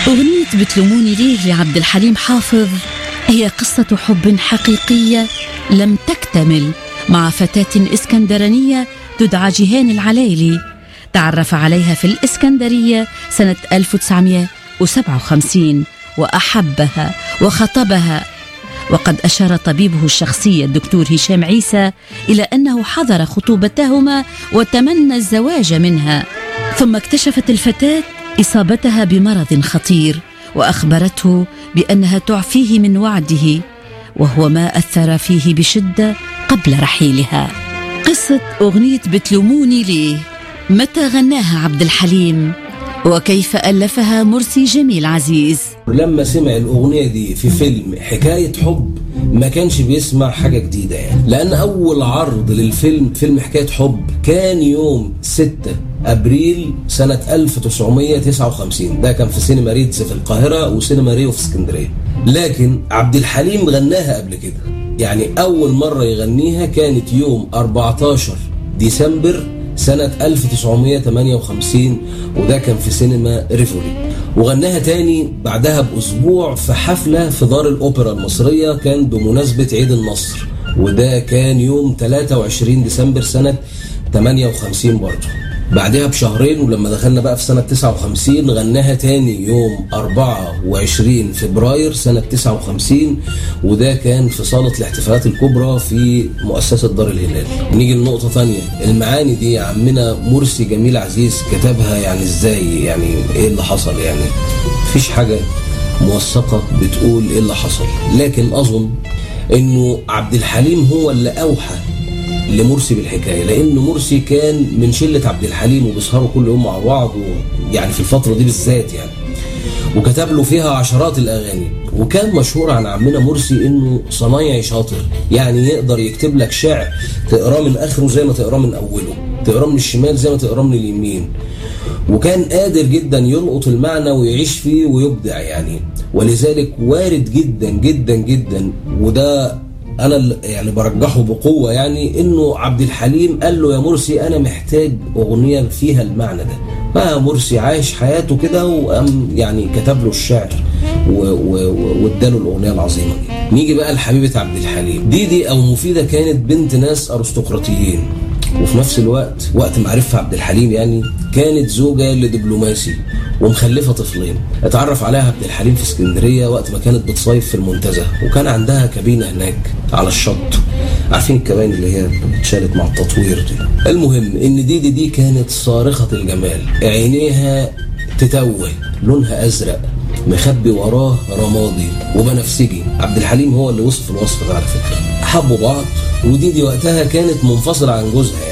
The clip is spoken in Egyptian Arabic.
أغنية بتلوموني ليه لعبد الحليم حافظ هي قصة حب حقيقية لم تكتمل مع فتاة إسكندرانية تدعى جيهان العلايلي تعرف عليها في الإسكندرية سنة 1957 وأحبها وخطبها وقد أشار طبيبه الشخصي الدكتور هشام عيسى إلى أنه حضر خطوبتهما وتمنى الزواج منها ثم اكتشفت الفتاة إصابتها بمرض خطير وأخبرته بأنها تعفيه من وعده وهو ما أثر فيه بشدة قبل رحيلها قصة أغنية بتلوموني ليه متى غناها عبد الحليم وكيف ألفها مرسي جميل عزيز لما سمع الأغنية دي في فيلم حكاية حب ما كانش بيسمع حاجة جديدة يعني لأن أول عرض للفيلم فيلم حكاية حب كان يوم 6 أبريل سنة 1959 ده كان في سينما ريدز في القاهرة وسينما ريو في اسكندرية لكن عبد الحليم غناها قبل كده يعني أول مرة يغنيها كانت يوم 14 ديسمبر سنة 1958 وده كان في سينما ريفولي وغناها تاني بعدها بأسبوع في حفلة في دار الأوبرا المصرية كان بمناسبة عيد النصر وده كان يوم 23 ديسمبر سنة 58 برضه بعدها بشهرين ولما دخلنا بقى في سنة 59 غناها تاني يوم 24 فبراير سنة 59 وده كان في صالة الاحتفالات الكبرى في مؤسسة دار الهلال نيجي لنقطة تانية المعاني دي يا عمنا مرسي جميل عزيز كتبها يعني ازاي يعني ايه اللي حصل يعني مفيش حاجة موثقة بتقول ايه اللي حصل لكن اظن انه عبد الحليم هو اللي اوحى لمرسي بالحكايه لان مرسي كان من شله عبد الحليم وبيسهروا كل يوم مع بعض يعني في الفتره دي بالذات يعني وكتب له فيها عشرات الاغاني وكان مشهور عن عمنا مرسي انه صنايعي شاطر يعني يقدر يكتب لك شعر تقراه من اخره زي ما تقراه من اوله تقراه من الشمال زي ما تقراه من اليمين وكان قادر جدا يلقط المعنى ويعيش فيه ويبدع يعني ولذلك وارد جدا جدا جدا وده انا يعني برجحه بقوه يعني انه عبد الحليم قال له يا مرسي انا محتاج اغنيه فيها المعنى ده بقى مرسي عايش حياته كده وقام يعني كتب له الشعر واداله الاغنيه العظيمه دي نيجي بقى لحبيبه عبد الحليم ديدي او مفيده كانت بنت ناس ارستقراطيين وفي نفس الوقت وقت ما عرفها عبد الحليم يعني كانت زوجة لدبلوماسي ومخلفة طفلين اتعرف عليها عبد الحليم في اسكندرية وقت ما كانت بتصيف في المنتزه وكان عندها كابينة هناك على الشط عارفين الكباين اللي هي اتشالت مع التطوير دي المهم ان دي دي دي كانت صارخة الجمال عينيها تتوه لونها ازرق مخبي وراه رمادي وبنفسجي عبد الحليم هو اللي وصف الوصف ده على فكرة حبوا بعض وديدي وقتها كانت منفصلة عن جوزها